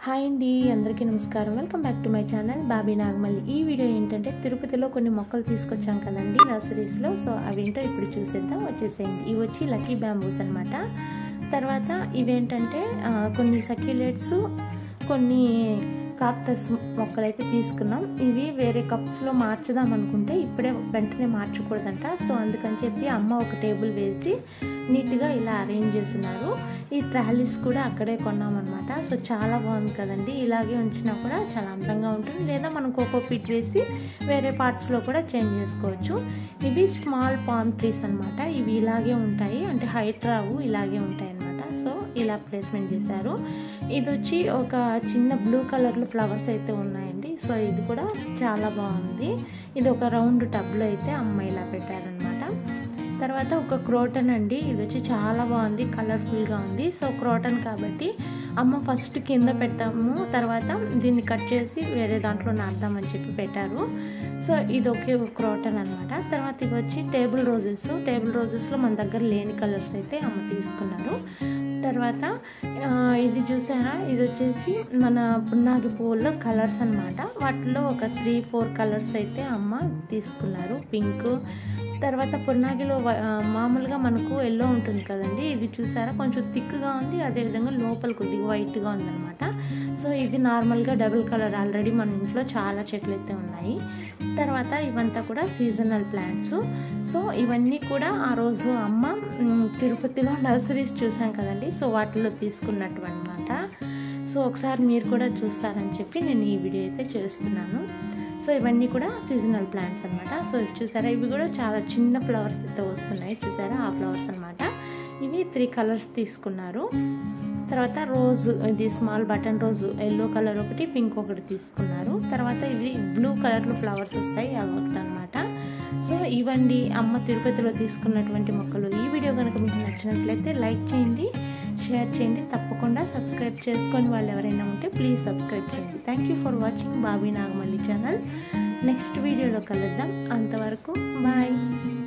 hi అండి అందరికీ నమస్కారం welcome back to my channel Bobby Nagamalli ఈ వీడియో ఏంటంటే తిరుపతిలో కొన్ని మొక్కలు తీసుకొచ్చాం కదండి నర్సరీస్లో సో అవేంటో ఇప్పుడు చూసేద్దాం వచ్చేసేయండి ఇవి వచ్చి లక్కీ బ్యాంబూస్ అనమాట తర్వాత ఇవేంటంటే ఆ, కొన్ని సక్యులేట్స్ కొన్ని కాక్టస్ మొక్కలు అయితే తీసుకున్నాం ఇవి వేరే కప్స్లో మార్చుదాం అనుకుంటే ఇప్పుడే వెంటనే మార్చకూడదంట సో అందుకని చెప్పి అమ్మ ఒక టేబుల్ వేసి నీట్గా ఇలా అరేంజ్ చేస్తున్నారు ఈ ట్రాలీస్ కూడా అక్కడే కొన్నామన్నమాట సో చాలా బాగుంది కదండి ఇలాగే ఉంచినా కూడా చాలా అందంగా ఉంటుంది లేదా మనం కోకో పిట్ వేసి వేరే పార్ట్స్లో కూడా చేంజ్ చేసుకోవచ్చు ఇవి స్మాల్ పామ్ ట్రీస్ అనమాట ఇవి ఇలాగే ఉంటాయి అంటే హైట్ రావు ఇలాగే ఉంటాయి అనమాట సో ఇలా ప్లేస్మెంట్ చేశారు ఇది వచ్చి ఒక చిన్న బ్లూ కలర్లో ఫ్లవర్స్ అయితే ఉన్నాయండి సో ఇది కూడా చాలా బాగుంది ఇది ఒక రౌండ్ టబ్లో అయితే అమ్మ ఇలా పెట్టారనమాట తర్వాత ఒక క్రోటన్ అండి ఇది వచ్చి చాలా బాగుంది కలర్ఫుల్గా ఉంది సో క్రోటన్ కాబట్టి అమ్మ ఫస్ట్ కింద పెడతాము తర్వాత దీన్ని కట్ చేసి వేరే దాంట్లో నాటుదామని చెప్పి పెట్టారు సో ఇది ఒకే ఒక క్రోటన్ అనమాట తర్వాత ఇవి వచ్చి టేబుల్ రోజెస్ టేబుల్ రోజెస్లో మన దగ్గర లేని కలర్స్ అయితే అమ్మ తీసుకున్నారు తర్వాత ఆ, ఇది చూసారా ఇది వచ్చేసి మన పున్నాగి పువ్వుల్లో కలర్స్ అనమాట వాటిలో ఒక త్రీ ఫోర్ కలర్స్ అయితే అమ్మ తీసుకున్నారు పింక్ తర్వాత పున్నాగిలో వ- ఆ, మామూలుగా మనకు ఎల్లో ఉంటుంది కదండి ఇది చూసారా కొంచెం థిక్గా ఉంది అదేవిధంగా లోపల కొద్దిగా వైట్గా ఉందన్నమాట సో ఇది నార్మల్గా డబుల్ కలర్ ఆల్రెడీ మన ఇంట్లో చాలా చెట్లు అయితే ఉన్నాయి తర్వాత ఇవంతా కూడా సీజనల్ ప్లాంట్స్ సో ఇవన్నీ కూడా ఆ రోజు అమ్మ మ్, తిరుపతిలో నర్సరీస్ చూసాం కదండి సో వాటిలో తీసుకున్నట్టు అనమాట సో ఒకసారి మీరు కూడా చూస్తారని చెప్పి నేను ఈ వీడియో అయితే చేస్తున్నాను సో ఇవన్నీ కూడా సీజనల్ ప్లాంట్స్ అనమాట సో చూసారా ఇవి కూడా చాలా చిన్న ఫ్లవర్స్ అయితే వస్తున్నాయి చూసారా ఆ ఫ్లవర్స్ అనమాట ఇవి త్రీ కలర్స్ తీసుకున్నారు తర్వాత రోజ్ ఇది small button rose yellow colour ఒకటి పింక్ ఒకటి తీసుకున్నారు తర్వాత ఇవి బ్లూ కలర్లో ఫ్లవర్స్ వస్తాయి అవి ఒకటి అనమాట సో ఇవండి అమ్మ తిరుపతిలో తీసుకున్నటువంటి మొక్కలు ఈ వీడియో కనుక మీకు నచ్చినట్లయితే లైక్ చేయండి షేర్ చేయండి తప్పకుండా సబ్స్క్రైబ్ చేసుకొని వాళ్ళు ఎవరైనా ఉంటే ప్లీజ్ సబ్స్క్రైబ్ చేయండి thank you for watching Bobby Nagamalli channel next వీడియోలో కలుద్దాం అంతవరకు బాయ్